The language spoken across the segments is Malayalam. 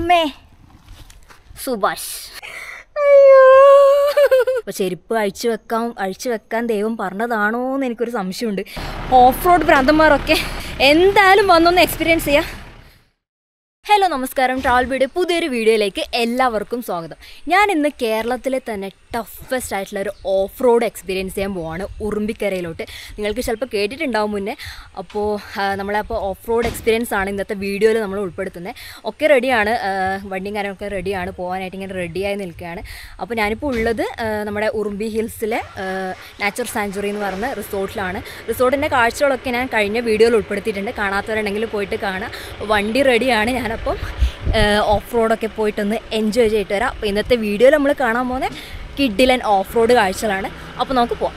അമ്മേ സുഭാഷ് അയ്യോ അപ്പൊ ചെരുപ്പ് അഴിച്ചു വെക്കാൻ അഴിച്ചു വെക്കാൻ ദൈവം പറഞ്ഞതാണോ എന്ന് എനിക്കൊരു സംശയമുണ്ട് ഓഫ് റോഡ് ഭ്രാന്തന്മാരൊക്കെ എന്തായാലും വന്നൊന്ന് എക്സ്പീരിയൻസ് ചെയ്യാം ഹലോ നമസ്കാരം ട്രാവൽബിയുടെ പുതിയൊരു വീഡിയോയിലേക്ക് എല്ലാവർക്കും സ്വാഗതം ഞാൻ ഇന്ന് കേരളത്തിലെ തന്നെ ടഫസ്റ്റ് ആയിട്ടുള്ള ഒരു ഓഫ് റോഡ് എക്സ്പീരിയൻസ് ചെയ്യാൻ പോവാണ് ഉറുമ്പിക്കരയിലോട്ട് നിങ്ങൾക്ക് ചിലപ്പോൾ കേട്ടിട്ടുണ്ടാവും മുന്നേ അപ്പോൾ നമ്മളപ്പോൾ ഓഫ് റോഡ് എക്സ്പീരിയൻസ് ആണ് ഇന്നത്തെ വീഡിയോയിൽ നമ്മൾ ഉൾപ്പെടുത്തുന്നത് ഒക്കെ റെഡിയാണ് വണ്ടിയും കാര്യങ്ങളൊക്കെ റെഡിയാണ് പോകാനായിട്ട് ഇങ്ങനെ റെഡിയായി നിൽക്കുകയാണ് അപ്പോൾ ഞാനിപ്പോൾ ഉള്ളത് ആ, നമ്മുടെ ഉറുമ്പി ഹിൽസിലെ നാച്ചുറൽ സാഞ്ചുറി എന്ന് പറയുന്ന റിസോർട്ടിലാണ് റിസോർട്ടിൻ്റെ കാഴ്ചകളൊക്കെ ഞാൻ കഴിഞ്ഞ വീഡിയോയിൽ ഉൾപ്പെടുത്തിയിട്ടുണ്ട് കാണാത്തവരുണ്ടെങ്കിൽ പോയിട്ട് കാണാം വണ്ടി റെഡിയാണ് ഞാനപ്പം ഓഫ് റോഡൊക്കെ പോയിട്ടൊന്ന് എൻജോയ് ചെയ്തിട്ട് വരാം അപ്പോൾ ഇന്നത്തെ വീഡിയോയിൽ നമ്മൾ കാണാൻ പോകുന്ന കിഡിലൻ ഓഫ് റോഡ് കാഴ്ചകളാണ് അപ്പോൾ നമുക്ക് പോവാം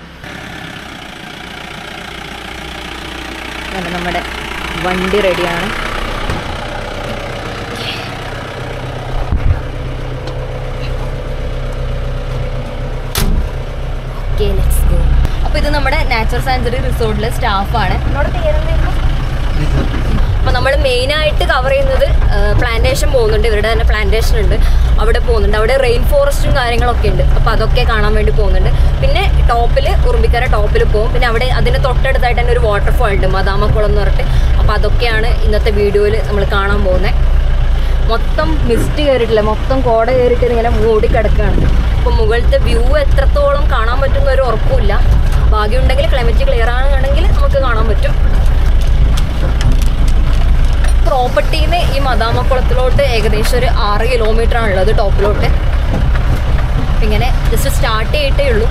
അങ്ങനെ നമ്മുടെ വണ്ടി റെഡിയാണ് ഓക്കെ ലെറ്റ്സ് ഗോ അപ്പോൾ ഇത് നമ്മുടെ നാച്ചുറൽ സാഞ്ചുറി റിസോർട്ടിലെ സ്റ്റാഫാണ് എന്നോട് പേരെന്തായിരുന്നു അപ്പോൾ നമ്മൾ മെയിനായിട്ട് കവർ ചെയ്യുന്നത് പ്ലാന്റേഷൻ പോകുന്നുണ്ട് ഇവരുടെ തന്നെ പ്ലാന്റേഷൻ ഉണ്ട് അവിടെ പോകുന്നുണ്ട് അവിടെ റെയിൻ ഫോറസ്റ്റും കാര്യങ്ങളൊക്കെ ഉണ്ട് അപ്പോൾ അതൊക്കെ കാണാൻ വേണ്ടി പോകുന്നുണ്ട് പിന്നെ ടോപ്പിൽ ഉറുമ്പിക്കര ടോപ്പിൽ പോകും പിന്നെ അവിടെ അതിന് തൊട്ടടുത്തായിട്ട് തന്നെ ഒരു വാട്ടർഫാൾ ഉണ്ട് മദാമക്കുളം എന്ന് പറഞ്ഞിട്ട് അപ്പോൾ അതൊക്കെയാണ് ഇന്നത്തെ വീഡിയോയിൽ നമ്മൾ കാണാൻ പോകുന്നത് മൊത്തം മിസ്റ്റ് കയറിയിട്ടില്ല മൊത്തം കോട കയറിയിട്ട് ഇങ്ങനെ മൂടി കിടക്കുകയാണ് അപ്പോൾ മുകളിലത്തെ വ്യൂ എത്രത്തോളം കാണാൻ പറ്റുന്ന ഒരു ഉറപ്പില്ല ഭാഗ്യമുണ്ടെങ്കിൽ ക്ലൈമറ്റ് ക്ലിയർ ആണെന്നുണ്ടെങ്കിൽ നമുക്ക് കാണാൻ പറ്റും പ്രോപ്പർട്ടിയിൽ നിന്ന് ഈ മദാമക്കുളത്തിലോട്ട് ഏകദേശം ഒരു ആറ് കിലോമീറ്റർ ആണുള്ളത് ടോപ്പിലോട്ട് അപ്പം ഇങ്ങനെ ജസ്റ്റ് സ്റ്റാർട്ട് ചെയ്തിട്ടേ ഉള്ളൂ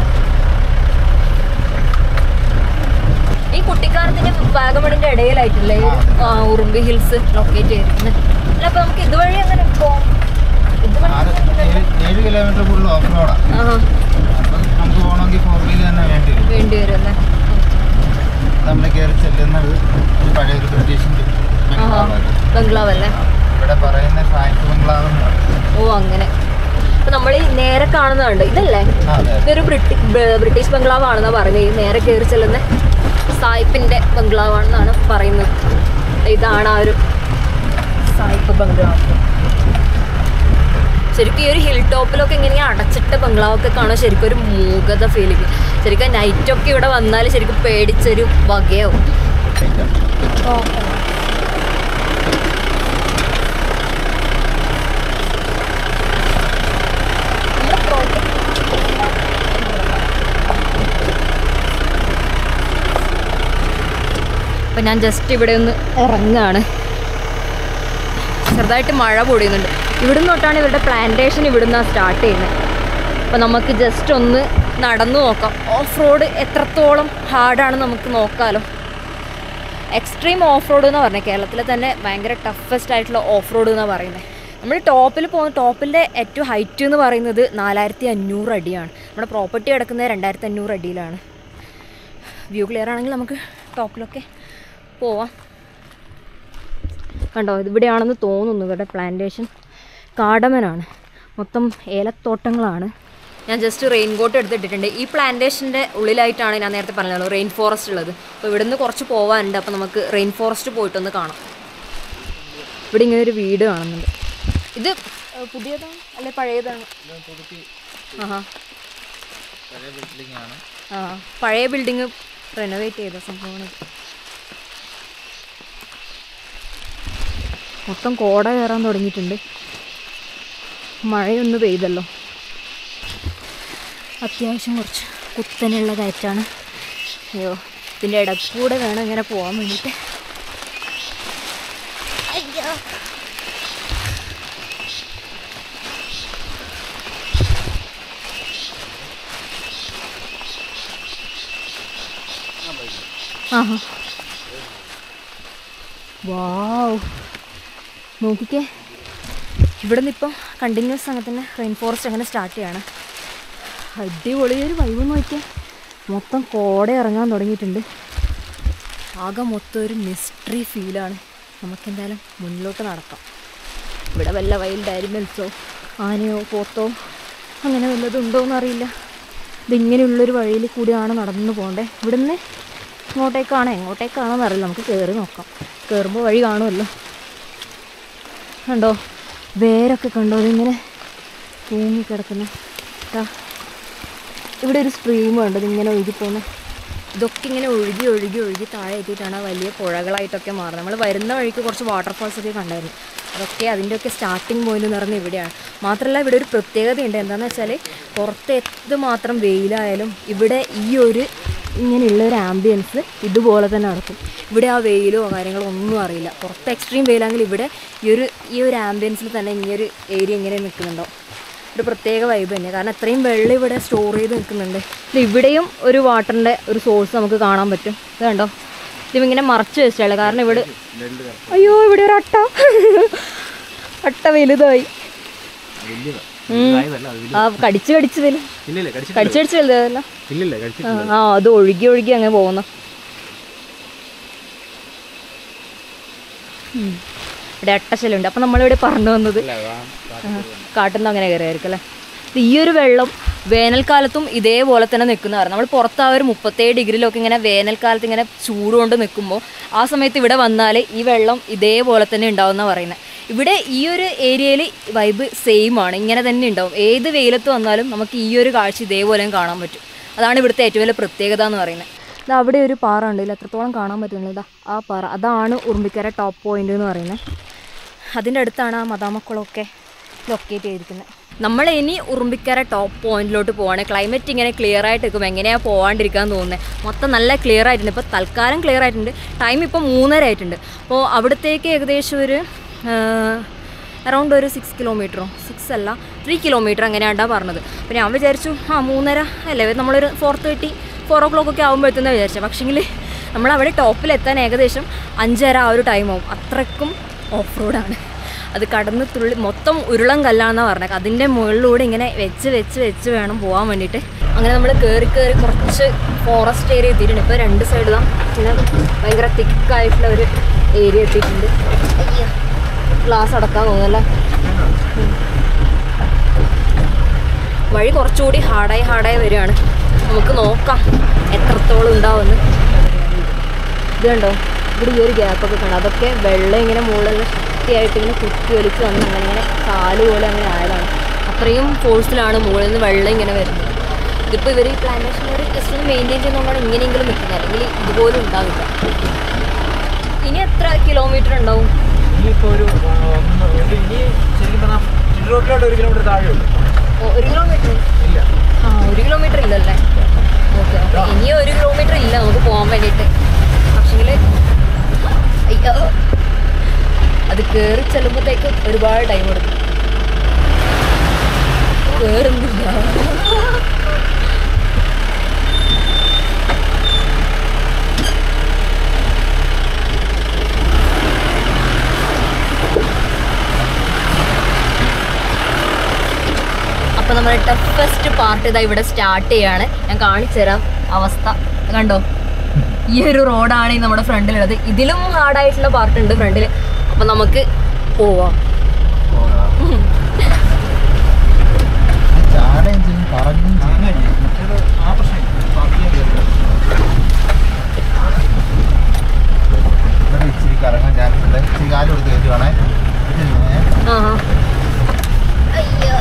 ഈ കുട്ടിക്കാലത്തിന്റെ വാഗമണിന്റെ ഇടയിലായിട്ടില്ലേ ഈ ആ, ഉറുമ്പി ഹിൽസ് ലൊക്കേറ്റ് ചെയ്തിരിക്കുന്നത് അല്ല അപ്പൊ നമുക്ക് ഇതുവഴി അങ്ങനെ പോവാം ഇതുവഴി ആറ് ഏഴ് ഏഴ് കിലോമീറ്റർ ഫുള്ള് ഓഫ് റോഡാണ് ആ അപ്പം നമുക്ക് പോകണമെങ്കിൽ ഫോർ വീലർ തന്നെ വേണ്ടി വരും വേണ്ടി വരും അല്ലേ നമ്മൾ കയറി ചെല്ലുന്നത് ഒരു പഴയൊരു ബ്രിട്ടീഷിൻ്റെ ബംഗ്ലാവാണ്. ബംഗ്ലാവ് അല്ലേ ഇവിടെ പറയുന്ന ഫ്രാങ്ക് ബംഗ്ലാവ് എന്ന് പറയും ഓ അങ്ങനെ അപ്പൊ നമ്മൾ ഈ നേരെ കാണുന്നതുണ്ട് ഇതല്ലേ ആ, അതെ ഇതൊരു ബ്രിട്ടി ബ- ബ്രിട്ടീഷ് ബംഗ്ലാവ് ആണെന്നാ പറയുന്നത് ഈ നേരെ കയറി ചെല്ലുന്ന സായിപ്പിന്റെ ബംഗ്ലാവ് ആണെന്നാണ് പറയുന്നത് ഇതാണ് ആ ഒരു സായിപ്പ് ബംഗ്ലാവ് ശരിക്കും ഈ ഒരു ഹിൽ ടോപ്പിലൊക്കെ ഇങ്ങനെ അടച്ചിട്ട ബംഗ്ലാവൊക്കെ കാണാൻ ശരിക്കും ഒരു മൂകത ഫീൽ ചെയ്യും ശരിക്കും നൈറ്റൊക്കെ ഇവിടെ വന്നാൽ ശരിക്കും പേടിച്ചൊരു വകയാവും അപ്പം ഞാൻ ജസ്റ്റ് ഇവിടെ ഒന്ന് ഇറങ്ങുകയാണ് ചെറുതായിട്ട് മഴ പൊടിയുന്നുണ്ട് ഇവിടുന്ന് തൊട്ടാണ് ഇവരുടെ പ്ലാന്റേഷൻ ഇവിടുന്നാണ് സ്റ്റാർട്ട് ചെയ്യുന്നത് അപ്പോൾ നമുക്ക് ജസ്റ്റ് ഒന്ന് നടന്നു നോക്കാം ഓഫ് റോഡ് എത്രത്തോളം ഹാർഡാണ് നമുക്ക് നോക്കാമല്ലോ എക്സ്ട്രീം ഓഫ് റോഡ് എന്ന് പറഞ്ഞത് കേരളത്തിലെ തന്നെ ഭയങ്കര ടഫസ്റ്റ് ആയിട്ടുള്ള ഓഫ് റോഡ് എന്നാണ് പറയുന്നത് നമ്മൾ ടോപ്പിൽ പോകുന്ന ടോപ്പിൻ്റെ ഏറ്റവും ഹൈറ്റ് എന്ന് പറയുന്നത് നാലായിരത്തി അഞ്ഞൂറ് അടിയാണ് നമ്മുടെ പ്രോപ്പർട്ടി കിടക്കുന്നത് രണ്ടായിരത്തി അഞ്ഞൂറ് അടിയിലാണ് വ്യൂ ക്ലിയർ ആണെങ്കിൽ നമുക്ക് ടോപ്പിലൊക്കെ പോവാം കണ്ടോ ഇത് ഇവിടെയാണെന്ന് തോന്നുന്നു ഇവരുടെ പ്ലാന്റേഷൻ കാടമനാണ് മൊത്തം ഏലത്തോട്ടങ്ങളാണ് ഞാൻ ജസ്റ്റ് റെയിൻ കോട്ട് എടുത്തിട്ടിട്ടുണ്ട് ഈ പ്ലാന്റേഷൻ്റെ ഉള്ളിലായിട്ടാണ് ഞാൻ നേരത്തെ പറഞ്ഞല്ലോ റെയിൻ ഫോറസ്റ്റ് ഉള്ളത് അപ്പോൾ ഇവിടുന്ന് കുറച്ച് പോകാനുണ്ട് അപ്പോൾ നമുക്ക് റെയിൻ ഫോറസ്റ്റ് പോയിട്ടൊന്ന് കാണാം ഇവിടെ ഇങ്ങനെ ഒരു വീട് കാണുന്നുണ്ട് ഇത് ഏഹ്, പുതിയതാണ് അല്ലെ പഴയതാണ് ആഹാ പഴയ ബിൽഡിംഗ് ആണ് ആ പഴയ ബിൽഡിങ് റെനോവേറ്റ് ചെയ്ത സംഭവമാണ് ഇത്. മൊത്തം കോട കയറാൻ തുടങ്ങിയിട്ടുണ്ട് മഴയൊന്ന് പെയ്തല്ലോ അത്യാവശ്യം കുറച്ച് കുത്തനുള്ള കയറ്റാണ് അയ്യോ ഇതിൻ്റെ ഇടക്കൂടെ വേണം ഇങ്ങനെ പോകാൻ വേണ്ടിയിട്ട് അയ്യോ ആഹാ വാവ് നോക്കിക്കേ ഇവിടെ നിന്ന് ഇപ്പം കണ്ടിന്യൂസ് അങ്ങനെ തന്നെ റെയിൻ ഫോറസ്റ്റ് അങ്ങനെ സ്റ്റാർട്ട് ചെയ്യാണ് അടിപൊളി ഒരു വൈബ് നോക്കിയാൽ മൊത്തം കോട ഇറങ്ങാൻ തുടങ്ങിയിട്ടുണ്ട് ആകെ മൊത്തം ഒരു മിസ്റ്ററി ഫീലാണ് നമുക്കെന്തായാലും മുന്നിലോട്ട് നടക്കാം ഇവിടെ വല്ല വൈൽഡ് ആനിമൽസോ ആനയോ പോത്തോ അങ്ങനെ വല്ലതും ഉണ്ടോ എന്നറിയില്ല ഇതിങ്ങനെയുള്ളൊരു വഴിയിൽ കൂടിയാണ് നടന്നു പോകണ്ടേ ഇവിടുന്ന് ഇങ്ങോട്ടേക്കാണോ എങ്ങോട്ടേക്കാണോ എന്നറിയില്ല നമുക്ക് കയറി നോക്കാം കയറുമ്പോൾ വഴി കാണുമല്ലോ കണ്ടോ വേരൊക്കെ കണ്ടോ ഇതിങ്ങനെ തൂങ്ങി കിടക്കുന്ന ഇവിടെ ഒരു സ്ട്രീം ഉണ്ട് ഇതിങ്ങനെ ഒഴുകി പോകുന്ന ഇതൊക്കെ ഇങ്ങനെ ഒഴുകി ഒഴുകി ഒഴുകി താഴെ എത്തിയിട്ടാണ് വലിയ പുഴകളായിട്ടൊക്കെ മാറുന്നത് നമ്മൾ വരുന്ന വഴിക്ക് കുറച്ച് വാട്ടർഫാൾസ് ഒക്കെ കണ്ടായിരുന്നു അതൊക്കെ അതിൻ്റെയൊക്കെ സ്റ്റാർട്ടിങ് പോയിന്റ് എന്ന് പറഞ്ഞാൽ ഇവിടെയാണ് മാത്രമല്ല ഇവിടെ ഒരു പ്രത്യേകതയുണ്ട് എന്താണെന്ന് വെച്ചാൽ പുറത്ത് എത്ര മാത്രം വെയിലായാലും ഇവിടെ ഈ ഒരു ഇങ്ങനെയുള്ള ഒരു ആംബിയൻസ് ഇതുപോലെ തന്നെ നടക്കും ഇവിടെ ആ വെയിലോ കാര്യങ്ങളോ ഒന്നും അറിയില്ല പുറത്ത് എക്സ്ട്രീം വെയിലാണെങ്കിൽ ഇവിടെ ഈ ഒരു ഈ ഒരു ആംബിയൻസിൽ തന്നെ ഈ ഒരു ഏരിയ ഇങ്ങനെ നിൽക്കുന്നുണ്ടാവും ഒരു പ്രത്യേക വൈബ് തന്നെ കാരണം അത്രയും വെള്ളം ഇവിടെ സ്റ്റോർ ചെയ്ത് നിൽക്കുന്നുണ്ട് ഇത് ഇവിടെയും ഒരു വാട്ടറിൻ്റെ ഒരു സോഴ്സ് നമുക്ക് കാണാൻ പറ്റും ഇത് കണ്ടോ ഇതിങ്ങനെ മറച്ചു വെച്ചാണ് കാരണം ഇവിടെ അയ്യോ ഇവിടെ ഒരു അട്ട അട്ട വലുതായി ഉം. ആ കടിച്ച് കടിച്ച് വലും ഇല്ലില്ല കടിച്ചു കടിച്ച് കടിച്ച് വലുതല്ല ഇല്ലില്ല കടിച്ചു ആ അത് ഒഴുകി ഒഴുകി അങ്ങനെ പോകുന്നു ഉം. ഇവിടെ അട്ടശലുണ്ട് അപ്പം നമ്മളിവിടെ പറഞ്ഞു വന്നത് കാട്ടിൽ നിന്ന് അങ്ങനെ കയറിയായിരിക്കും അല്ലേ ഇത് ഈ ഒരു വെള്ളം വേനൽക്കാലത്തും ഇതേപോലെ തന്നെ നിൽക്കുന്നതാണ് നമ്മൾ പുറത്ത് ആ ഒരു മുപ്പത്തേഴ് ഡിഗ്രിയിലൊക്കെ ഇങ്ങനെ വേനൽക്കാലത്ത് ഇങ്ങനെ ചൂട് കൊണ്ട് നിൽക്കുമ്പോൾ ആ സമയത്ത് ഇവിടെ വന്നാൽ ഈ വെള്ളം ഇതേപോലെ തന്നെ ഉണ്ടാവുന്ന പറയുന്നത് ഇവിടെ ഈ ഒരു ഏരിയയിൽ വൈബ് സെയിം ആണ് ഇങ്ങനെ തന്നെ ഉണ്ടാവും ഏത് വെയിലത്ത് വന്നാലും നമുക്ക് ഈ ഒരു കാഴ്ച ഇതേപോലെയും കാണാൻ പറ്റും അതാണ് ഇവിടുത്തെ ഏറ്റവും വലിയ പ്രത്യേകത എന്ന് പറയുന്നത് ഇത് അവിടെ ഒരു പാറ ഉണ്ട് ഇതിൽ എത്രത്തോളം കാണാൻ പറ്റുന്നത് ഇതാ ആ പാറ അതാണ് ഉറുമ്പിക്കര ടോപ്പ് പോയിന്റ് എന്ന് പറയുന്നത് അതിൻ്റെ അടുത്താണ് ആ മദാമക്കുളമൊക്കെ ലൊക്കേറ്റ് ചെയ്തിരിക്കുന്നത് നമ്മൾ ഇനി ഉറുമ്പിക്കര ടോപ്പ് പോയിന്റിലോട്ട് പോവാണ് ക്ലൈമറ്റ് ഇങ്ങനെ ക്ലിയർ ആയിട്ട് നിൽക്കും എങ്ങനെയാണ് പോകാണ്ടിരിക്കാൻ തോന്നുന്നത് മൊത്തം നല്ല ക്ലിയർ ആയിട്ടുണ്ട് ഇപ്പോൾ തൽക്കാലം ക്ലിയർ ആയിട്ടുണ്ട് ടൈം ഇപ്പോൾ മൂന്നര ആയിട്ടുണ്ട് അപ്പോൾ അവിടത്തേക്ക് ഏകദേശം ഒരു അറൗണ്ട് ഒരു സിക്സ് കിലോമീറ്ററോ സിക്സ് അല്ല ത്രീ കിലോമീറ്റർ അങ്ങനെയാണ്ടാ പറഞ്ഞത് അപ്പോൾ ഞാൻ വിചാരിച്ചു ആ മൂന്നര അല്ലേ നമ്മളൊരു four thirty four o'clock ഒക്കെ ആകുമ്പോഴത്തേന്ന് വിചാരിച്ചത് പക്ഷേങ്കിൽ നമ്മൾ അവിടെ ടോപ്പിലെത്താൻ ഏകദേശം അഞ്ചര ആ ഒരു ടൈം ആവും അത്രയ്ക്കും ഓഫ് റോഡാണ് അത് കടന്ന് തുള്ളി മൊത്തം ഉരുളം കല്ലാണെന്നാണ് പറഞ്ഞത് അതിൻ്റെ മുകളിലൂടെ ഇങ്ങനെ വെച്ച് വെച്ച് വെച്ച് വേണം പോകാൻ വേണ്ടിയിട്ട് അങ്ങനെ നമ്മൾ കയറി കയറി കുറച്ച് ഫോറസ്റ്റ് ഏരിയ എത്തിയിട്ടുണ്ട് ഇപ്പോൾ രണ്ട് സൈഡ് ഇതാ ഇങ്ങനെ ഭയങ്കര തിക്കായിട്ടുള്ള ഒരു ഏരിയ എത്തിയിട്ടുണ്ട് അയ്യോ ഗ്ലാസ് അടക്കാൻ തോന്നുന്നല്ലേ ഉം. വഴി കുറച്ചുകൂടി ഹാർഡായി ഹാർഡായി വരികയാണ് നമുക്ക് നോക്കാം എത്രത്തോളം ഉണ്ടാവുമെന്ന് ഇത് കണ്ടോ ഇവിടെ ഈ ഒരു ഗ്യാപ്പൊക്കെ കാണാം അതൊക്കെ വെള്ളം ഇങ്ങനെ മുകളിൽ ശക്തിയായിട്ട് ഇങ്ങനെ കുത്തി ഒലിച്ച് വന്ന് അങ്ങനെ ഇങ്ങനെ കാല് പോലെ അങ്ങനെ ആയതാണ് അത്രയും ഫോഴ്സിലാണ് മുകളിൽ നിന്ന് വെള്ളം ഇങ്ങനെ വരുന്നത് ഇതിപ്പോൾ ഇവർ ഈ പ്ലാന്റേഷനുകാർ ജസ്റ്റ് ഒന്ന് മെയിൻറ്റെയിൻ ചെയ്യുന്നതുകൊണ്ടാണ് ഇങ്ങനെയെങ്കിലും നിൽക്കുന്നത് അല്ലെങ്കിൽ ഇതുപോലും ഉണ്ടാവില്ല ഇനി എത്ര കിലോമീറ്റർ ഉണ്ടാവും ഇനിയിപ്പോ ഒരു ആ, ഒന്ന് ഒരു ഇനി ശരിക്കും പറഞ്ഞാൽ റോഡിലോട്ട് ഒരു കിലോമീറ്റർ താഴെ ഉണ്ട് ഓ, ഒരു കിലോമീറ്റർ ഇല്ല ആ ഒരു കിലോമീറ്റർ ഇല്ലല്ലേ ഓക്കെ ഓക്കെ ഇനി ഒരു കിലോമീറ്റർ ഇല്ല നമുക്ക് പോകാൻ വേണ്ടിയിട്ട് പക്ഷെങ്കിൽ അയ്യോ അത് കയറി ചെല്ലുമ്പോഴത്തേക്ക് ഒരുപാട് ടൈം എടുക്കും കയറുന്നില്ല അപ്പൊ നമ്മുടെ ടഫസ്റ്റ് പാർട്ട് ഇതാ ഇവിടെ സ്റ്റാർട്ട് ചെയ്യാണ് ഞാൻ കാണിച്ചു തരാം അവസ്ഥ കണ്ടോ ഈ ഒരു റോഡാണ് ഈ നമ്മുടെ ഫ്രണ്ടിലുള്ളത് ഇതിലും ഹാർഡായിട്ടുള്ള പാർട്ട് ഉണ്ട് ഫ്രണ്ടിൽ അപ്പൊ നമുക്ക് പോവാം ചാടുകയും ചെയ്യും പറങ്ങും ആ പ്രശ്നം ഇവിടെ ഇച്ചിരി കറങ്ങാൻ ചാൻസ് ഉണ്ട് ഇച്ചിരി കാലം എടുത്ത് കയറ്റുവാണേ ഇതിങ്ങനെ ആ അയ്യോ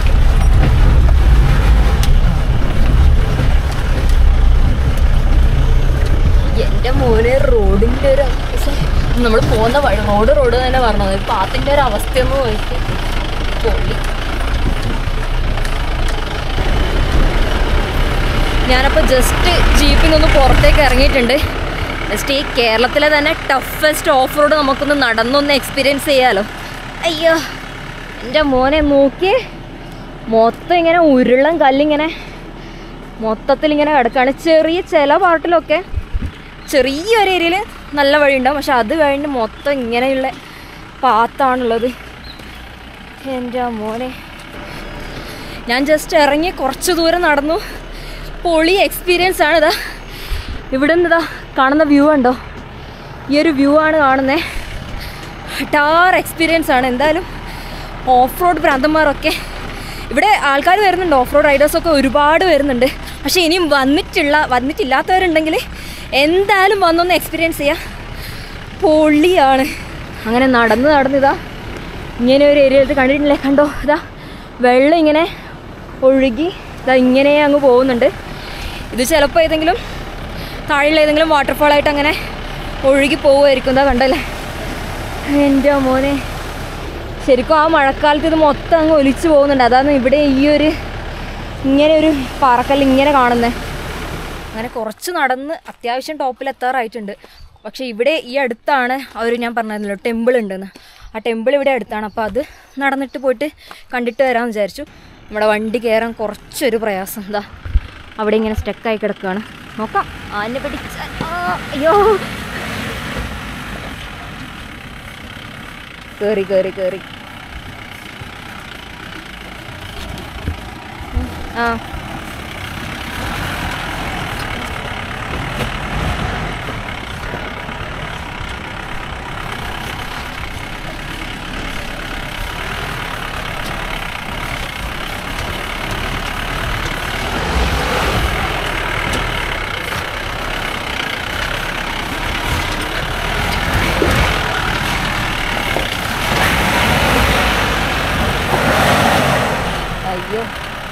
എന്റെ മോനെ റോഡിന്റെ ഒരു നമ്മൾ പോകുന്ന വഴി റോഡ് റോഡ് തന്നെ പറഞ്ഞത് പാത്തിന്റെ ഒരു അവസ്ഥയൊന്നും നോക്കി പൊള്ളി ഞാനപ്പോൾ ജസ്റ്റ് ജീപ്പിൽ നിന്ന് പുറത്തേക്ക് ഇറങ്ങിയിട്ടുണ്ട് ജസ്റ്റ് ഈ കേരളത്തിലെ തന്നെ ടഫസ്റ്റ് ഓഫ് റോഡ് നമുക്കൊന്ന് നടന്നൊന്ന് എക്സ്പീരിയൻസ് ചെയ്യാലോ അയ്യോ എൻ്റെ മോനെ നോക്കി മൊത്തം ഇങ്ങനെ ഉരുളൻ കല്ലിങ്ങനെ മൊത്തത്തിൽ ഇങ്ങനെ കിടക്കുകയാണ് ചെറിയ ചില പാർട്ടിലൊക്കെ ചെറിയൊരു ഏരിയയിൽ നല്ല വഴി ഉണ്ടാവും പക്ഷെ അത് കഴിഞ്ഞ് മൊത്തം ഇങ്ങനെയുള്ള പാത്താണുള്ളത് എൻ്റെ മോനെ ഞാൻ ജസ്റ്റ് ഇറങ്ങി കുറച്ച് ദൂരം നടന്നു പൊളി എക്സ്പീരിയൻസ് ആണ് ഇതാ ഇവിടെ നിന്ന് ഇതാ കാണുന്ന വ്യൂ ഉണ്ടോ ഈ ഒരു വ്യൂ ആണ് കാണുന്നത് ഹട്ടാർ എക്സ്പീരിയൻസ് ആണ് എന്തായാലും ഓഫ് റോഡ് ഭ്രാന്തന്മാരൊക്കെ ഇവിടെ ആൾക്കാർ വരുന്നുണ്ട് ഓഫ് റോഡ് റൈഡേഴ്സൊക്കെ ഒരുപാട് വരുന്നുണ്ട് പക്ഷേ ഇനിയും വന്നിട്ടുള്ള വന്നിട്ടില്ലാത്തവരുണ്ടെങ്കിൽ എന്തായാലും വന്നൊന്ന് എക്സ്പീരിയൻസ് ചെയ്യാം പൊള്ളിയാണ് അങ്ങനെ നടന്ന് നടന്നിതാ ഇങ്ങനെ ഒരു ഏരിയയിൽ കണ്ടിട്ടില്ലേ കണ്ടോ ഇതാ വെള്ളം ഇങ്ങനെ ഒഴുകി ഇതാ ഇങ്ങനെ അങ്ങ് പോകുന്നുണ്ട് ഇത് ചിലപ്പോൾ ഏതെങ്കിലും താഴെയുള്ള ഏതെങ്കിലും വാട്ടർഫോളായിട്ട് അങ്ങനെ ഒഴുകി പോവുമായിരിക്കും ഇതാ കണ്ടല്ലേ എൻ്റെ മോനെ ശരിക്കും ആ മഴക്കാലത്ത് ഇത് മൊത്തം അങ്ങ് ഒലിച്ചു പോകുന്നുണ്ട് അതാണ് ഇവിടെ ഈ ഒരു ഇങ്ങനെ ഒരു പാറക്കല്ല് ഇങ്ങനെ കാണുന്നത് അങ്ങനെ കുറച്ച് നടന്ന് അത്യാവശ്യം ടോപ്പിൽ എത്താറായിട്ടുണ്ട് പക്ഷേ ഇവിടെ ഈ അടുത്താണ് ആ ഒരു ഞാൻ പറഞ്ഞിരുന്നല്ലോ ടെമ്പിൾ ഉണ്ടെന്ന് ആ ടെമ്പിൾ ഇവിടെ അടുത്താണ് അപ്പോൾ അത് നടന്നിട്ട് പോയിട്ട് കണ്ടിട്ട് വരാമെന്ന് വിചാരിച്ചു നമ്മുടെ വണ്ടി കയറാൻ കുറച്ചൊരു പ്രയാസം എന്താ അവിടെ ഇങ്ങനെ സ്റ്റക്കായി കിടക്കുകയാണ് നോക്കാം ആനെ പിടിച്ച അയ്യോ കയറി കയറി കയറി ആ അയ്യോ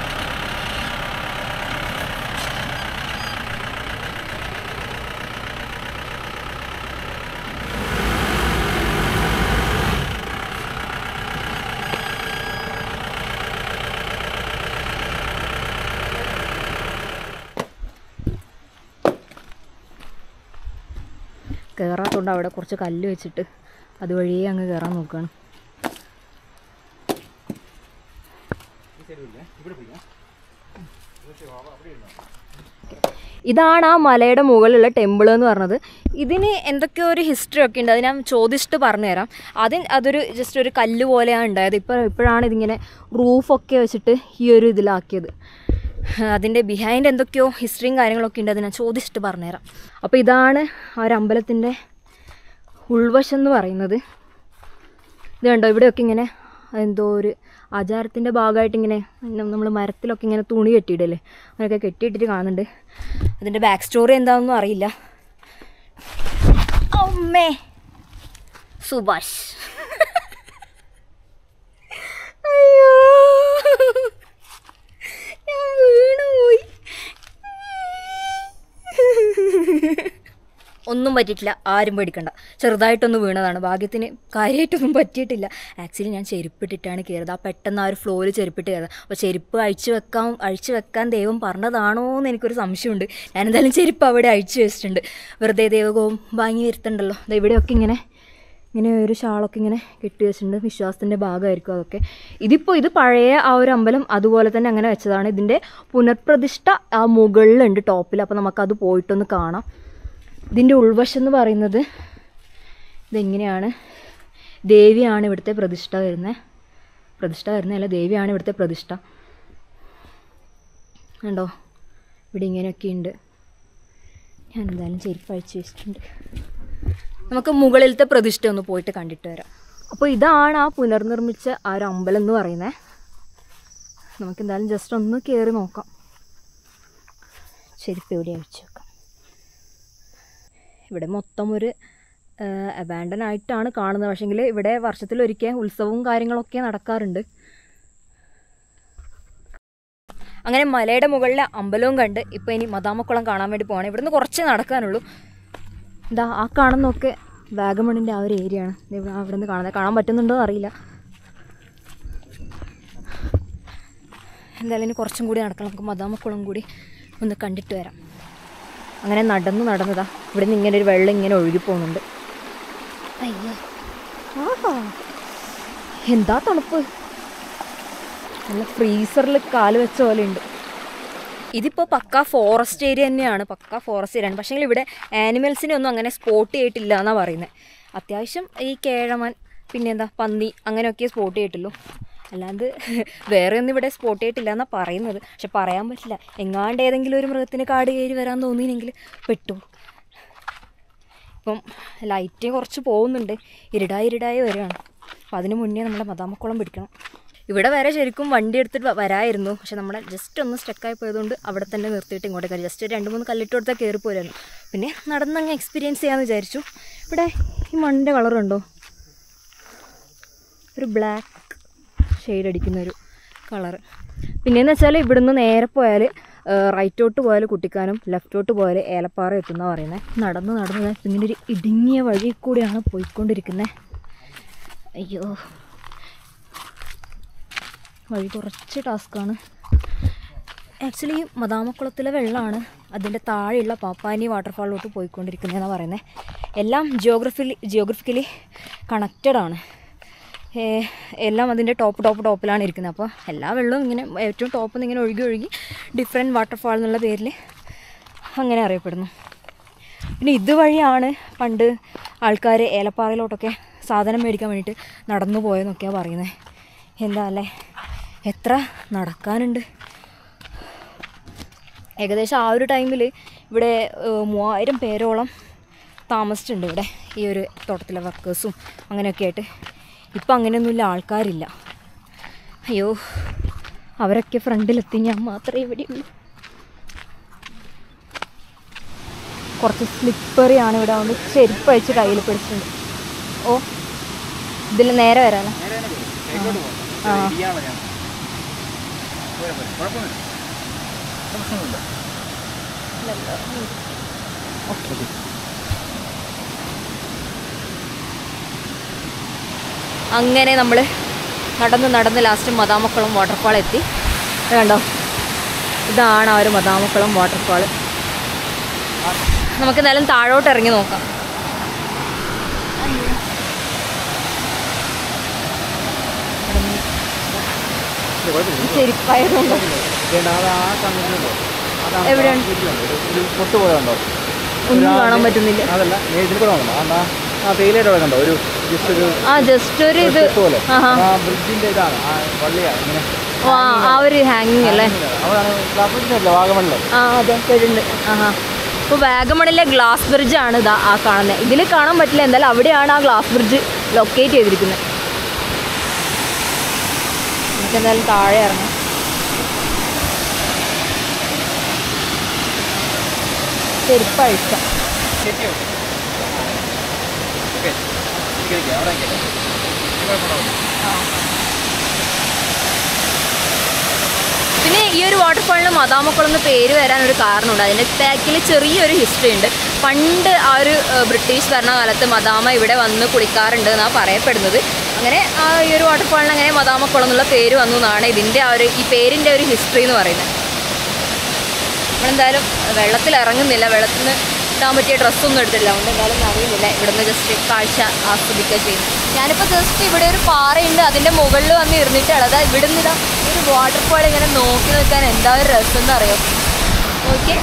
കയറാത്തോണ്ട് അവിടെ കുറച്ച് കല്ല് വെച്ചിട്ട് അതുവഴിയേ അങ്ങ് കയറാൻ നോക്കുകയാണ് ഇതാണ് ആ മലയുടെ മുകളിലുള്ള ടെമ്പിൾ എന്ന് പറഞ്ഞത് ഇതിന് എന്തൊക്കെയോ ഒരു ഹിസ്റ്ററി ഒക്കെ ഉണ്ട് അത് ഞാൻ ചോദിച്ചിട്ട് പറഞ്ഞുതരാം അതിന് അതൊരു ജസ്റ്റ് ഒരു കല്ല് പോലെയാണ് ഉണ്ടായത് ഇപ്പോൾ ഇപ്പോഴാണ് ഇതിങ്ങനെ റൂഫൊക്കെ വെച്ചിട്ട് ഈ ഒരു ഇതിലാക്കിയത് അതിൻ്റെ ബിഹൈൻഡ് എന്തൊക്കെയോ ഹിസ്റ്ററിയും കാര്യങ്ങളൊക്കെ ഉണ്ട് അത് ഞാൻ ചോദിച്ചിട്ട് പറഞ്ഞുതരാം അപ്പോൾ ഇതാണ് ആ ഒരു അമ്പലത്തിൻ്റെ ഉൾവശം എന്ന് പറയുന്നത് ഇത് കണ്ടോ ഇവിടെയൊക്കെ ഇങ്ങനെ എന്തോ ഒരു ആചാരത്തിൻ്റെ ഭാഗമായിട്ട് ഇങ്ങനെ നമ്മൾ മരത്തിലൊക്കെ ഇങ്ങനെ തുണി കെട്ടിയിടല്ലേ അങ്ങനെയൊക്കെ കെട്ടിയിട്ടിട്ട് കാണുന്നുണ്ട് അതിൻ്റെ ബാക്ക് സ്റ്റോറി എന്താണെന്നും അറിയില്ല അമ്മേ സുഭാഷ് അയ്യോ ഞാൻ വീണുപോയി ഒന്നും പറ്റിയിട്ടില്ല ആരും പേടിക്കണ്ട ചെറുതായിട്ടൊന്ന് വീണതാണ് ഭാഗ്യത്തിന് കാര്യമായിട്ടൊന്നും പറ്റിയിട്ടില്ല ആക്ച്വലി ഞാൻ ചെരുപ്പിട്ടിട്ടാണ് കയറിയത് ആ പെട്ടെന്ന് ആ ഒരു ഫ്ലോയിൽ ചെരുപ്പിട്ട് കയറുന്നത് അപ്പോൾ ചെരുപ്പ് അഴിച്ചു വെക്കാൻ അഴിച്ചു വെക്കാൻ ദൈവം പറഞ്ഞതാണോ എന്ന് എനിക്കൊരു സംശയമുണ്ട് ഞാൻ എന്തായാലും ചെരുപ്പ് അവിടെ അഴിച്ചു വെച്ചിട്ടുണ്ട് വെറുതെ ദൈവകവും വാങ്ങി വരുത്തണ്ടല്ലോ ദാ ഇവിടെയൊക്കെ ഇങ്ങനെ ഇങ്ങനെ ഒരു ഷാളൊക്കെ ഇങ്ങനെ കെട്ടി വെച്ചിട്ടുണ്ട് വിശ്വാസത്തിൻ്റെ ഭാഗമായിരിക്കും അതൊക്കെ ഇതിപ്പോൾ ഇത് പഴയ ആ ഒരു അമ്പലം അതുപോലെ തന്നെ അങ്ങനെ വെച്ചതാണ് ഇതിൻ്റെ പുനഃപ്രതിഷ്ഠ ആ മുകളിലുണ്ട് ടോപ്പിൽ അപ്പോൾ നമുക്കത് പോയിട്ടൊന്ന് കാണാം ഇതിൻ്റെ ഉൾവശം എന്ന് പറയുന്നത് ഇതെങ്ങനെയാണ് ദേവിയാണ് ഇവിടുത്തെ പ്രതിഷ്ഠ വരുന്നത് പ്രതിഷ്ഠ വരുന്നതല്ല ദേവിയാണ് ഇവിടുത്തെ പ്രതിഷ്ഠ കണ്ടോ ഇവിടെ ഇങ്ങനെയൊക്കെ ഉണ്ട് ഞാൻ എന്തായാലും ചെരുപ്പ് അഴിച്ച് വെച്ചിട്ടുണ്ട് നമുക്ക് മുകളിലത്തെ പ്രതിഷ്ഠ ഒന്ന് പോയിട്ട് കണ്ടിട്ട് വരാം അപ്പോൾ ഇതാണ് ആ പുനർനിർമ്മിച്ച ആ ഒരു അമ്പലം എന്ന് പറയുന്നത് നമുക്ക് എന്തായാലും ജസ്റ്റ് ഒന്ന് കയറി നോക്കാം ചെരുപ്പ് ഇവിടെ അഴിച്ച് വെക്കാം ഇവിടെ മൊത്തം ഒരു അബാൻഡൻ ആയിട്ടാണ് കാണുന്നത് പക്ഷേങ്കിൽ ഇവിടെ വർഷത്തിലൊരിക്കൽ ഉത്സവവും കാര്യങ്ങളൊക്കെ നടക്കാറുണ്ട് അങ്ങനെ മലയുടെ മുകളിലെ അമ്പലവും കണ്ട് ഇപ്പോൾ ഇനി മദാമക്കുളം കാണാൻ വേണ്ടി പോകണം ഇവിടുന്ന് കുറച്ച് നടക്കാനുള്ളൂ എന്താ ആ കാണുന്നൊക്കെ വാഗമണിൻ്റെ ആ ഒരു ഏരിയ ആണ് ദേ ഇവിടെ അവിടെ നിന്ന് കാണുന്നത് കാണാൻ പറ്റുന്നുണ്ടോ അറിയില്ല എന്തായാലും ഇനി കുറച്ചും കൂടി നടക്കണം നമുക്ക് മദാമക്കുളം കൂടി ഒന്ന് കണ്ടിട്ട് വരാം അങ്ങനെ നടന്നു നടന്നതാ ഇവിടെ നിന്ന് ഇങ്ങനെ ഒരു വെള്ളം ഇങ്ങനെ ഒഴുകി പോകുന്നുണ്ട് അയ്യോ ആഹാ എന്താ തണുപ്പ് നല്ല ഫ്രീസറിൽ കാല് വെച്ച പോലെ ഉണ്ട് ഇതിപ്പോൾ പക്ക ഫോറസ്റ്റ് ഏരിയ തന്നെയാണ് പക്ക ഫോറസ്റ്റ് ഏരിയ ആണ് പക്ഷേ ഇവിടെ ആനിമൽസിനെ ഒന്നും അങ്ങനെ സ്പോട്ട് ചെയ്തിട്ടില്ല എന്നാണ് പറയുന്നത് അത്യാവശ്യം ഈ കേഴമൻ പിന്നെന്താ പന്നി അങ്ങനെയൊക്കെ സ്പോട്ട് ചെയ്തിട്ടുള്ളൂ അല്ലാണ്ട് വേറെ ഒന്നും ഇവിടെ സ്പോട്ട് ചെയ്തിട്ടില്ല എന്നാണ് പറയുന്നത് പക്ഷെ പറയാൻ പറ്റില്ല എങ്ങാണ്ട് ഏതെങ്കിലും ഒരു മൃഗത്തിന് കാട് കയറി വരാൻ തോന്നിയില്ലെങ്കിൽ പെട്ടു ഇപ്പം ലൈറ്റ് കുറച്ച് പോകുന്നുണ്ട് ഇരുടായി ഇരുടായി വരികയാണ് അപ്പം അതിന് മുന്നേ നമ്മുടെ മദാമക്കുളം പിടിക്കണം ഇവിടെ വരെ ശരിക്കും വണ്ടി എടുത്തിട്ട് വ- വരായിരുന്നു പക്ഷെ നമ്മളെ ജസ്റ്റ് ഒന്ന് സ്റ്റക്കായി പോയതുകൊണ്ട് അവിടെ തന്നെ നിർത്തിയിട്ട് ഇങ്ങോട്ട് കയറി ജസ്റ്റ് രണ്ട് മൂന്ന് കല്ലിട്ട് കൊടുത്താൽ കയറി പോരായിരുന്നു പിന്നെ നടന്നങ്ങ് എക്സ്പീരിയൻസ് ചെയ്യാമെന്ന് വിചാരിച്ചു ഇവിടെ ഈ മണ്ണിൻ്റെ കളറുണ്ടോ ഒരു ബ്ലാക്ക് ഷെയ്ഡ് അടിക്കുന്ന ഒരു കളറ് പിന്നെയെന്ന് വെച്ചാൽ ഇവിടുന്ന് നേരെ പോയാൽ റൈറ്റോട്ട് പോയാൽ കുട്ടിക്കാനും ലെഫ്റ്റോട്ട് പോയാൽ ഏലപ്പാറ എത്തുന്ന പറയുന്നത് നടന്ന് നടന്ന് ദേ ഇങ്ങനെ ഒരു ഇടുങ്ങിയ വഴി കൂടിയാണ് പോയിക്കൊണ്ടിരിക്കുന്നത് അയ്യോ വഴി കുറച്ച് ടാസ്ക്കാണ് ആക്ച്വലി മദാമക്കുളത്തിലെ വെള്ളമാണ് അതിൻ്റെ താഴെയുള്ള പാപ്പാനി വാട്ടർഫാളിലോട്ട് പോയിക്കൊണ്ടിരിക്കുന്നതെന്നാണ് പറയുന്നത് എല്ലാം ജിയോഗ്രഫിലി ജിയോഗ്രഫിക്കലി കണക്റ്റഡ് ആണ് ഏ, എല്ലാം അതിൻ്റെ ടോപ്പ് ടോപ്പ് ടോപ്പിലാണ് ഇരിക്കുന്നത് അപ്പോൾ എല്ലാ വെള്ളവും ഇങ്ങനെ ഏറ്റവും ടോപ്പിൽ നിന്ന് ഇങ്ങനെ ഒഴുകി ഒഴുകി ഡിഫറെൻറ്റ് വാട്ടർഫാൾ എന്നുള്ള പേരിൽ അങ്ങനെ അറിയപ്പെടുന്നു പിന്നെ ഇതുവഴിയാണ് പണ്ട് ആൾക്കാർ ഏലപ്പാറയിലോട്ടൊക്കെ സാധനം മേടിക്കാൻ വേണ്ടിയിട്ട് നടന്നു പോയെന്നൊക്കെയാണ് പറയുന്നത് എന്താ അല്ലേ എത്ര നടക്കാനുണ്ട് ഏകദേശം ആ ഒരു ടൈമിൽ ഇവിടെ ഏഹ്, മൂവായിരം പേരോളം താമസിച്ചിട്ടുണ്ട് ഇവിടെ ഈ ഒരു തോട്ടത്തിലെ വർക്കേഴ്സും അങ്ങനെയൊക്കെ ആയിട്ട് ഇപ്പം അങ്ങനെയൊന്നുമില്ല ആൾക്കാരില്ല അയ്യോ അവരൊക്കെ ഫ്രണ്ടിലെത്തി ഞാൻ മാത്രമേ ഇവിടെ ഉള്ളൂ കുറച്ച് സ്ലിപ്പറി ആണ് ഇവിടെ അതുകൊണ്ട് ചെരുപ്പ് അഴിച്ച് കയ്യിൽ പിടിച്ചിട്ടുണ്ട് ഓ ഇതിൽ നേരെ വരാനോ ആ അങ്ങനെ നമ്മൾ നടന്ന് നടന്ന് ലാസ്റ്റ് മദാമക്കുളം വാട്ടർഫാൾ എത്തി ഇത് കണ്ടോ ഇതാണ് ആ ഒരു മദാമക്കുളം വാട്ടർഫാൾ നമുക്ക് എന്തായാലും താഴോട്ട് ഇറങ്ങി നോക്കാം ചെരുപ്പായതുകൊണ്ടോ അത് ആ കണ്ണിലുണ്ടോ അതാണ് എവിടെയാണ്? ഒരു പൊട്ട് പോയതുണ്ടോ ഒന്നും കാണാൻ പറ്റുന്നില്ല അതല്ല നീ ഇതിൽ കൂടെ വന്നോ അതാ ആ തേയിലയുടെ അവിടെ കണ്ടോ ഒരു ജസ്റ്റ് ഒരു ആ ജസ്റ്റ് ഒരു ഇത് കെട്ട് പോലെ ആഹാ ആ ബ്രിഡ്ജിന്റെ ഇതാണ് ആ വള്ളിയാണ് ഇങ്ങനെ ഓ, ആ ആ ഒരു ഹാങ്ങിങ് അല്ലേ അവിടെയാണ് ബ്രിഡ്ജിനല്ലേ വാഗമണില് ആ അതെ കേട്ടിട്ടുണ്ട് ആഹാ ഇപ്പോൾ വാഗമണിലെ ഗ്ലാസ് ബ്രിഡ്ജ് ആണ് ഇതാ ആ കാണുന്നത് ഇതിൽ കാണാൻ പറ്റില്ല എന്തായാലും അവിടെയാണ് ആ ഗ്ലാസ് ബ്രിഡ്ജ് ലൊക്കേറ്റ് ചെയ്തിരിക്കുന്നത് നമുക്ക് എന്തായാലും താഴെ ഇറങ്ങാം ചെരുപ്പ് അഴിക്കാം ശരിയോ ഓക്കെ അവിടെ പിന്നെ ഈ ഒരു വാട്ടർഫാളിന് മദാമക്കുളം എന്ന് പേര് വരാൻ ഒരു കാരണമുണ്ട് അതിൻ്റെ ബാക്കിൽ ചെറിയൊരു ഹിസ്റ്ററി ഉണ്ട് പണ്ട് ആ ഒരു ഏഹ്, ബ്രിട്ടീഷ് ഭരണകാലത്ത് മദാമ ഇവിടെ വന്ന് കുളിക്കാറുണ്ട് എന്നാണ് പറയപ്പെടുന്നത് അങ്ങനെ ആ ഈ ഒരു വാട്ടർഫാളിന് അങ്ങനെ മദാമക്കുളം എന്നുള്ള പേര് വന്നു എന്നാണ് ഇതിൻ്റെ ആ ഒരു ഈ പേരിൻ്റെ ഒരു ഹിസ്റ്ററി എന്ന് പറയുന്നത് നമ്മളെന്തായാലും വെള്ളത്തിൽ ഇറങ്ങുന്നില്ല വെള്ളത്തിൽ നിന്ന് ഇടാൻ പറ്റിയ ഡ്രസ്സൊന്നും എടുത്തില്ല അതുകൊണ്ട് എന്തായാലും അറിയുന്നില്ല ഇവിടുന്ന് ജസ്റ്റ് കാഴ്ച ആസ്വദിക്കുക ചെയ്യും ഞാനിപ്പോൾ ജസ്റ്റ് ഇവിടെ ഒരു പാറയുണ്ട് അതിൻ്റെ മുകളിൽ വന്ന് ഇരുന്നിട്ടാണ് അതാ ഇവിടുന്ന് ഇതാ ഈ ഒരു വാട്ടർഫാൾ ഇങ്ങനെ നോക്കി നിൽക്കാൻ എന്താ ഒരു രസം എന്നറിയോ ഓക്കെ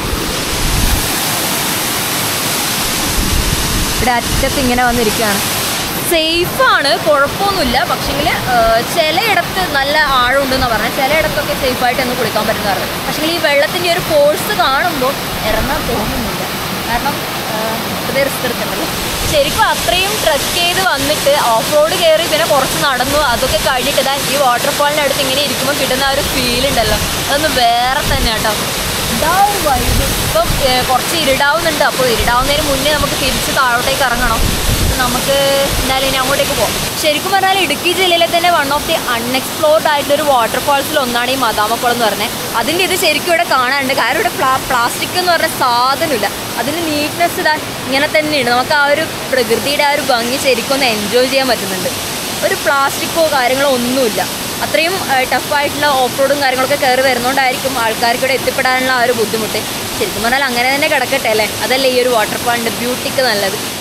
ഇവിടെ അറ്റത്ത് ഇങ്ങനെ വന്നിരിക്കുകയാണ് സേഫാണ് കുഴപ്പമൊന്നുമില്ല പക്ഷേങ്കിൽ ചിലയിടത്ത് നല്ല ആഴമുണ്ടെന്നാണ് പറഞ്ഞത് ചിലയിടത്തൊക്കെ സേഫായിട്ട് ഒന്ന് കുളിക്കാൻ പറ്റുന്ന പറഞ്ഞു പക്ഷേങ്കിൽ ഈ വെള്ളത്തിൻ്റെ ഒരു ഫോഴ്സ് കാണുമ്പോൾ ഇറങ്ങാൻ തോന്നുന്നില്ല കാരണം വെറുതെ റിസ്ക് എടുക്കണ്ടല്ലോ ശരിക്കും അത്രയും ട്രക്ക് ചെയ്ത് വന്നിട്ട് ഓഫ് റോഡ് കയറി പിന്നെ കുറച്ച് നടന്നു അതൊക്കെ കഴിഞ്ഞിട്ട് ഇതാ ഈ വാട്ടർഫാളിൻ്റെ അടുത്ത് ഇങ്ങനെ ഇരിക്കുമ്പോൾ കിട്ടുന്ന ആ ഒരു ഫീൽ ഉണ്ടല്ലോ അതൊന്ന് വേറെ തന്നെ കേട്ടോ ഇതാ ഒരു വൈബ് ഇപ്പം ഏഹ്, കുറച്ച് ഇരുടാവുന്നുണ്ട് അപ്പോൾ ഇരുടാവുന്നതിന് മുന്നേ നമുക്ക് തിരിച്ച് താഴോട്ടേക്ക് ഇറങ്ങണം നമുക്ക് എന്തായാലും ഇനി അങ്ങോട്ടേക്ക് പോകാം ശരിക്കും പറഞ്ഞാൽ ഇടുക്കി ജില്ലയിലെ തന്നെ വൺ ഓഫ് ദി അൺഎക്സ്പ്ലോർഡ് ആയിട്ടുള്ള ഒരു വാട്ടർഫാൾസിൽ ഒന്നാണ് ഈ മദാമക്കുളം എന്ന് പറഞ്ഞത് അതിൻ്റെ ഇത് ശരിക്കും ഇവിടെ കാണാനുണ്ട് കാരണം ഇവിടെ പ്ലാ പ്ലാസ്റ്റിക് എന്ന് പറഞ്ഞ സാധനമില്ല അതിൻ്റെ നീറ്റ്നെസ് ഇതാ ഇങ്ങനെ തന്നെയുണ്ട് നമുക്ക് ആ ഒരു പ്രകൃതിയുടെ ആ ഒരു ഭംഗി ശരിക്കും ഒന്ന് എൻജോയ് ചെയ്യാൻ പറ്റുന്നുണ്ട് ഒരു പ്ലാസ്റ്റിക്കോ കാര്യങ്ങളോ ഒന്നുമില്ല അത്രയും ടഫായിട്ടുള്ള ഓഫ് റോഡും കാര്യങ്ങളൊക്കെ കയറി വരുന്നതുകൊണ്ടായിരിക്കും ആൾക്കാർക്ക് ഇവിടെ എത്തിപ്പെടാനുള്ള ആ ഒരു ബുദ്ധിമുട്ട് ശരിക്കും പറഞ്ഞാൽ അങ്ങനെ തന്നെ കിടക്കട്ടെ അല്ലേ അതല്ലേ ഈ ഒരു വാട്ടർഫാളിൻ്റെ ബ്യൂട്ടിക്ക് നല്ലത്